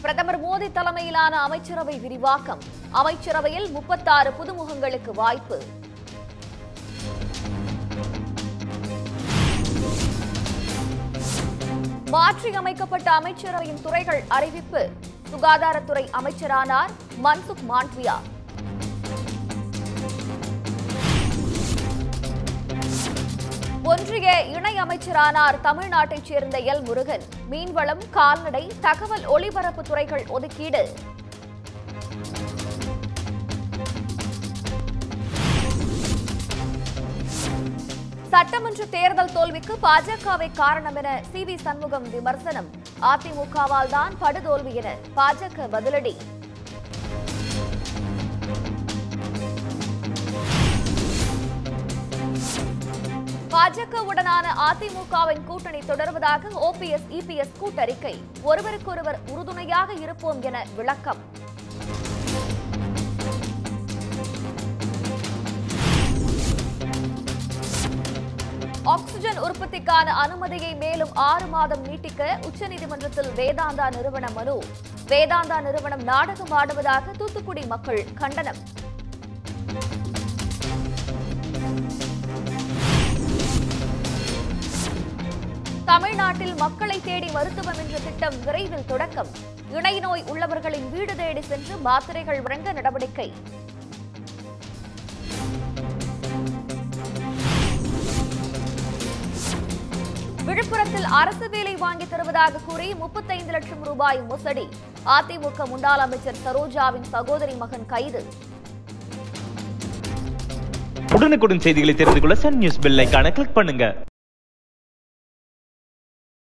பிரதமர் மோடி தலைமையிலான அமைச்சரவை விரிவாக்கம் அமைச்சரவையில் முப்பத்தாறு புதுமுகங்களுக்கு வாய்ப்பு மாற்றியமைக்கப்பட்ட அமைச்சரவையின் துறைகள் அறிவிப்பு சுகாதாரத்துறை அமைச்சரானார் மன்சுக் மாண்ட்வியா ஒன்றிய இணை அமைச்சரானார் தமிழ்நாட்டைச் சேர்ந்த எல் முருகன் மீன்வளம் கால்நடை தகவல் ஒலிபரப்பு துறைகள் ஒதுக்கீடு சட்டமன்ற தேர்தல் தோல்விக்கு பாஜகவே காரணம் என சி வி சண்முகம் விமர்சனம் அதிமுகவால் தான் படுதோல்வி என பாஜக பதிலடி பாஜகவுடனான அதிமுகவின் கூட்டணி தொடர்வதாக ஓபிஎஸ் இபிஎஸ் கூட்டறிக்கை ஒருவருக்கொருவர் உறுதுணையாக இருப்போம் என விளக்கம் ஆக்ஸிஜன் உற்பத்திக்கான அனுமதியை மேலும் ஆறு மாதம் நீட்டிக்க உச்சநீதிமன்றத்தில் வேதாந்தா நிறுவன மனு வேதாந்தா நிறுவனம் நாடகம் ஆடுவதாக தூத்துக்குடி மக்கள் கண்டனம் தமிழ்நாட்டில் மக்களை தேடி மருத்துவம் என்ற திட்டம் விரைவில் தொடக்கம் இணை நோய் உள்ளவர்களின் வீடு தேடி சென்று மாத்திரைகள் வழங்க நடவடிக்கை விழுப்புரத்தில் அரசு வேலை வாங்கி தருவதாக கூறி முப்பத்தைந்து லட்சம் ரூபாய் மோசடி அதிமுக முன்னாள் அமைச்சர் சரோஜாவின் சகோதரி மகன் கைது உடனுக்குடன் செய்திகளை தெரிந்து கொள்ள சன் நியூஸ் பெல் ஐகானை கிளிக் பண்ணுங்க